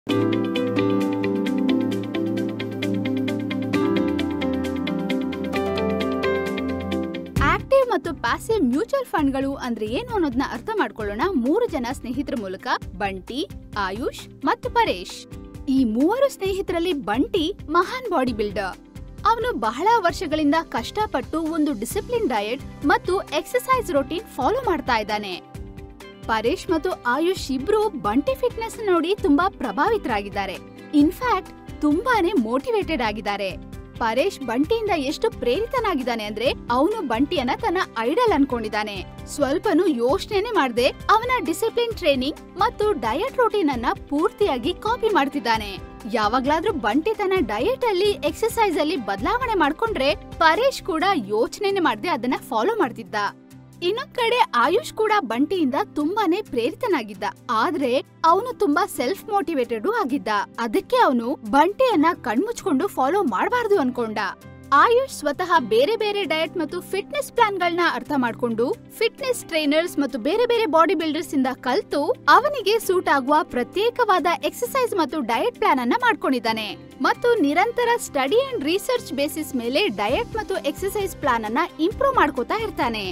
active ಮತ್ತು passive mutual ಫಂಡ್ಗಳು ಅಂದ್ರೆ ಏನು ಅನ್ನೋದನ್ನ ಅರ್ಥ ಮಾಡ್ಕೊಳ್ಳೋಣ ಮೂರು ಜನ ಸ್ನೇಹಿತರ ಮೂಲಕ ಬಂಟಿ ಆಯುಷ್ ಮತ್ತು ಪರೇಶ್ ಈ ಮೂವರು ಸ್ನೇಹಿತರಲ್ಲಿ ಬಂಟಿ ಮಹಾನ್ ಬಾಡಿ ಬಿಲ್ಡರ್ ಅವನು ಬಹಳ ವರ್ಷಗಳಿಂದ ಕಷ್ಟಪಟ್ಟು ಒಂದು ಡಿಸಿಪ್ಲಿನ್ ಡಯಟ್ ಮತ್ತು ಎಕ್ಸರ್ಸೈಸ್ ರೊಟೀನ್ ಫಾಲೋ ಮಾಡ್ತಾ ಇದ್ದಾನೆ ಪರೇಶ್ ಮತ್ತು ಆಯುಷ್ ಇಬ್ರು ಬಂಟಿ ಫಿಟ್ನೆಸ್ ನೋಡಿ ತುಂಬಾ ಪ್ರಭಾವಿತರಾಗಿದ್ದಾರೆ ಇನ್ಫ್ಯಾಕ್ಟ್ ತುಂಬಾನೇ ಮೋಟಿವೇಟೆಡ್ ಆಗಿದ್ದಾರೆ ಪರೇಶ್ ಬಂಟಿಯಿಂದ ಎಷ್ಟು ಪ್ರೇರಿತನಾಗಿದ್ದಾನೆ ಅಂದ್ರೆ ಅವನು ಬಂಟಿಯನ್ನ ತನ್ನ ಐಡಲ್ ಅನ್ಕೊಂಡಿದ್ದಾನೆ ಸ್ವಲ್ಪನೂ ಯೋಚನೆನೆ ಮಾಡದೆ ಅವನ ಡಿಸಿಪ್ಲಿನ್ ಟ್ರೈನಿಂಗ್ ಮತ್ತು ಡಯಟ್ ರೂಟೀನ್ ಅನ್ನ ಪೂರ್ತಿಯಾಗಿ ಕಾಪಿ ಮಾಡ್ತಿದ್ದಾನೆ ಯಾವಾಗ್ಲಾದ್ರೂ ಬಂಟಿ ತನ್ನ ಡಯಟ್ ಅಲ್ಲಿ ಎಕ್ಸರ್ಸೈಸ್ ಅಲ್ಲಿ ಬದಲಾವಣೆ ಮಾಡ್ಕೊಂಡ್ರೆ ಪರೇಶ್ ಕೂಡ ಯೋಚನೆನೆ ಮಾಡದೆ ಅದನ್ನ ಫಾಲೋ ಮಾಡ್ತಿದ್ದ ಇನ್ನೊಂದ್ ಕಡೆ ಆಯುಷ್ ಕೂಡ ಬಂಟಿಯಿಂದ ತುಂಬಾನೇ ಪ್ರೇರಿತನಾಗಿದ್ದ ಆದ್ರೆ ಅವನು ತುಂಬಾ ಸೆಲ್ಫ್ ಮೋಟಿವೇಟೆಡ್ ಆಗಿದ್ದ ಅದಕ್ಕೆ ಅವನು ಬಂಟಿಯನ್ನ ಕಣ್ಮುಚ್ಕೊಂಡು ಫಾಲೋ ಮಾಡಬಾರ್ದು ಅನ್ಕೊಂಡ ಆಯುಷ್ ಸ್ವತಃ ಬೇರೆ ಬೇರೆ ಡಯಟ್ ಮತ್ತು ಫಿಟ್ನೆಸ್ ಪ್ಲಾನ್ ಗಳನ್ನ ಅರ್ಥ ಮಾಡ್ಕೊಂಡು ಫಿಟ್ನೆಸ್ ಟ್ರೈನರ್ಸ್ ಮತ್ತು ಬೇರೆ ಬೇರೆ ಬಾಡಿ ಬಿಲ್ಡರ್ಸ್ ಇಂದ ಕಲ್ತು ಅವನಿಗೆ ಸೂಟ್ ಆಗುವ ಪ್ರತ್ಯೇಕವಾದ ಎಕ್ಸರ್ಸೈಸ್ ಮತ್ತು ಡಯಟ್ ಪ್ಲಾನ್ ಅನ್ನ ಮಾಡ್ಕೊಂಡಿದ್ದಾನೆ ಮತ್ತು ನಿರಂತರ ಸ್ಟಡಿ ಅಂಡ್ ರಿಸರ್ಚ್ ಬೇಸಿಸ್ ಮೇಲೆ ಡಯಟ್ ಮತ್ತು ಎಕ್ಸರ್ಸೈಸ್ ಪ್ಲಾನ್ ಅನ್ನ ಇಂಪ್ರೂವ್ ಮಾಡ್ಕೋತಾ ಇರ್ತಾನೆ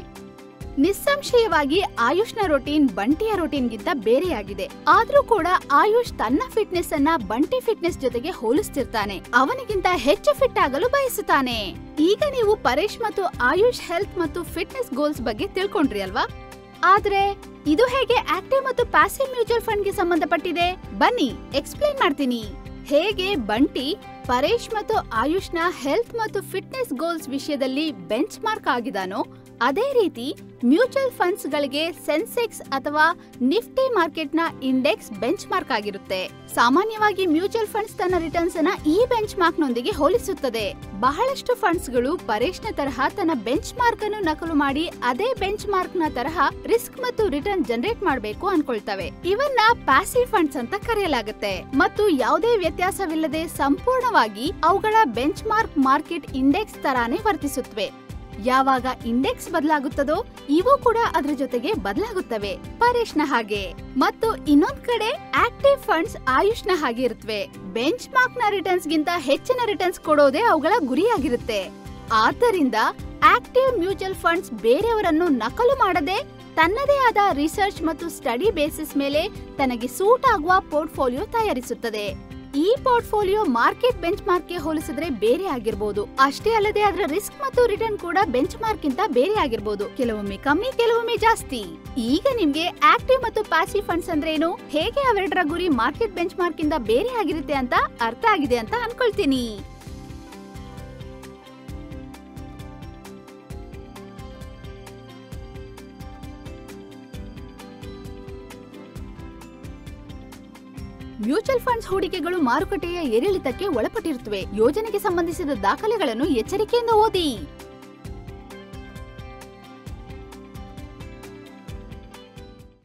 ನಿಸ್ಸಂಶಯವಾಗಿ ಆಯುಷ್ನ ರೊಟೀನ್ ಬಂಟಿಯ ರೊಟೀನ್ಗಿಂತ ಬೇರೆಯಾಗಿದೆ ಆದ್ರೂ ಕೂಡ ಆಯುಷ್ ತನ್ನ ಫಿಟ್ನೆಸ್ ಅನ್ನ ಬಂಟಿ ಫಿಟ್ನೆಸ್ ಜೊತೆಗೆ ಹೋಲಿಸ್ತಿರ್ತಾನೆ ಅವನಿಗಿಂತ ಹೆಚ್ಚು ಫಿಟ್ ಆಗಲು ಬಯಸುತ್ತಾನೆ ಈಗ ನೀವು ಪರೇಶ್ ಮತ್ತು ಆಯುಷ್ ಹೆಲ್ತ್ ಮತ್ತು ಫಿಟ್ನೆಸ್ ಗೋಲ್ಸ್ ಬಗ್ಗೆ ತಿಳ್ಕೊಂಡ್ರಿ ಅಲ್ವಾ ಆದ್ರೆ ಇದು ಹೇಗೆ ಆಕ್ಟಿವ್ ಮತ್ತು ಪ್ಯಾಸಿವ್ ಮ್ಯೂಚುವಲ್ ಫಂಡ್ ಗೆ ಸಂಬಂಧಪಟ್ಟಿದೆ ಬನ್ನಿ ಎಕ್ಸ್ಪ್ಲೈನ್ ಮಾಡ್ತೀನಿ ಹೇಗೆ ಬಂಟಿ ಪರೇಶ್ ಮತ್ತು ಆಯುಷ್ನ ಹೆಲ್ತ್ ಮತ್ತು ಫಿಟ್ನೆಸ್ ಗೋಲ್ಸ್ ವಿಷಯದಲ್ಲಿ ಬೆಂಚ್ ಮಾರ್ಕ್ ಆಗಿದಾನೋ ಅದೇ ರೀತಿ ಮ್ಯೂಚುವಲ್ ಫಂಡ್ಸ್ ಗಳಿಗೆ ಸೆನ್ಸೆಕ್ಸ್ ಅಥವಾ ನಿಫ್ಟಿ ಮಾರ್ಕೆಟ್ ನ ಇಂಡೆಕ್ಸ್ ಬೆಂಚ್ ಮಾರ್ಕ್ ಆಗಿರುತ್ತೆ ಸಾಮಾನ್ಯವಾಗಿ ಮ್ಯೂಚುವಲ್ ಫಂಡ್ಸ್ ತನ್ನ ರಿಟರ್ನ್ಸ್ ಅನ್ನ ಈ ಬೆಂಚ್ ಮಾರ್ಕ್ ನೊಂದಿಗೆ ಹೋಲಿಸುತ್ತದೆ ಬಹಳಷ್ಟು ಫಂಡ್ಸ್ ಗಳು ಪರೇಶ್ನ ತರಹ ತನ್ನ ಬೆಂಚ್ ಮಾರ್ಕ್ ಅನ್ನು ನಕಲು ಮಾಡಿ ಅದೇ ಬೆಂಚ್ ಮಾರ್ಕ್ ನ ತರಹ ರಿಸ್ಕ್ ಮತ್ತು ರಿಟರ್ನ್ ಜನರೇಟ್ ಮಾಡಬೇಕು ಅನ್ಕೊಳ್ತವೆ ಇವನ್ನ ಪ್ಯಾಸಿವ್ ಫಂಡ್ಸ್ ಅಂತ ಕರೆಯಲಾಗುತ್ತೆ ಮತ್ತು ಯಾವುದೇ ವ್ಯತ್ಯಾಸವಿಲ್ಲದೆ ಸಂಪೂರ್ಣವಾಗಿ ಅವುಗಳ ಬೆಂಚ್ ಮಾರ್ಕ್ ಮಾರ್ಕೆಟ್ ಇಂಡೆಕ್ಸ್ ತರಾನೇ ವರ್ತಿಸುತ್ತವೆ ಯಾವಾಗ ಇಂಡೆಕ್ಸ್ ಬದಲಾಗುತ್ತದೋ ಇವು ಕೂಡ ಅದ್ರ ಜೊತೆಗೆ ಬದಲಾಗುತ್ತವೆ ಪರೇಶ್ನ ಹಾಗೆ ಮತ್ತು ಇನ್ನೊಂದ್ ಕಡೆ ಆಕ್ಟಿವ್ ಫಂಡ್ಸ್ ಆಯುಷ್ನ ಹಾಗೆ ಇರುತ್ತವೆ ಬೆಂಚ್ ಮಾರ್ಕ್ ನ ರಿಟರ್ನ್ಸ್ ಗಿಂತ ಹೆಚ್ಚಿನ ರಿಟರ್ನ್ಸ್ ಕೊಡೋದೇ ಅವುಗಳ ಗುರಿಯಾಗಿರುತ್ತೆ ಆದ್ದರಿಂದ ಆಕ್ಟಿವ್ ಮ್ಯೂಚುವಲ್ ಫಂಡ್ಸ್ ಬೇರೆಯವರನ್ನು ನಕಲು ಮಾಡದೆ ತನ್ನದೇ ಆದ ರಿಸರ್ಚ್ ಮತ್ತು ಸ್ಟಡಿ ಬೇಸಿಸ್ ಮೇಲೆ ತನಗೆ ಸೂಟ್ ಆಗುವ ಪೋರ್ಟ್ಫೋಲಿಯೋ ತಯಾರಿಸುತ್ತದೆ ಈ ಪೋರ್ಟ್ಫೋಲಿಯೋ ಮಾರ್ಕೆಟ್ ಬೆಂಚ್ ಮಾರ್ಕ್ಗೆ ಹೋಲಿಸಿದ್ರೆ ಬೇರೆ ಆಗಿರಬಹುದು ಅಷ್ಟೇ ಅಲ್ಲದೆ ಅದರ ರಿಸ್ಕ್ ಮತ್ತು ರಿಟರ್ನ್ ಕೂಡ ಬೆಂಚ್ ಮಾರ್ಕ್ ಗಿಂತ ಬೇರೆ ಆಗಿರಬಹುದು ಕೆಲವೊಮ್ಮೆ ಕಮ್ಮಿ ಕೆಲವೊಮ್ಮೆ ಜಾಸ್ತಿ ಈಗ ನಿಮ್ಗೆ ಆಕ್ಟಿವ್ ಮತ್ತು ಪ್ಯಾಸಿವ್ ಫಂಡ್ಸ್ ಅಂದ್ರೆ ಏನು ಹೇಗೆ ಅವೆರಡರ ಗುರಿ ಮಾರ್ಕೆಟ್ ಬೆಂಚ್ ಮಾರ್ಕ್ ಇಂದ ಬೇರೆ ಆಗಿರುತ್ತೆ ಅಂತ ಅರ್ಥ ಆಗಿದೆ ಅಂತ ಅನ್ಕೊಳ್ತೀನಿ ಮ್ಯೂಚುವಲ್ ಫಂಡ್ಸ್ ಹೂಡಿಕೆಗಳು ಮಾರುಕಟ್ಟೆಯ ಏರಿಳಿತಕ್ಕೆ ಒಳಪಟ್ಟಿರುತ್ತವೆ ಯೋಜನೆಗೆ ಸಂಬಂಧಿಸಿದ ದಾಖಲೆಗಳನ್ನು ಎಚ್ಚರಿಕೆಯಿಂದ ಓದಿ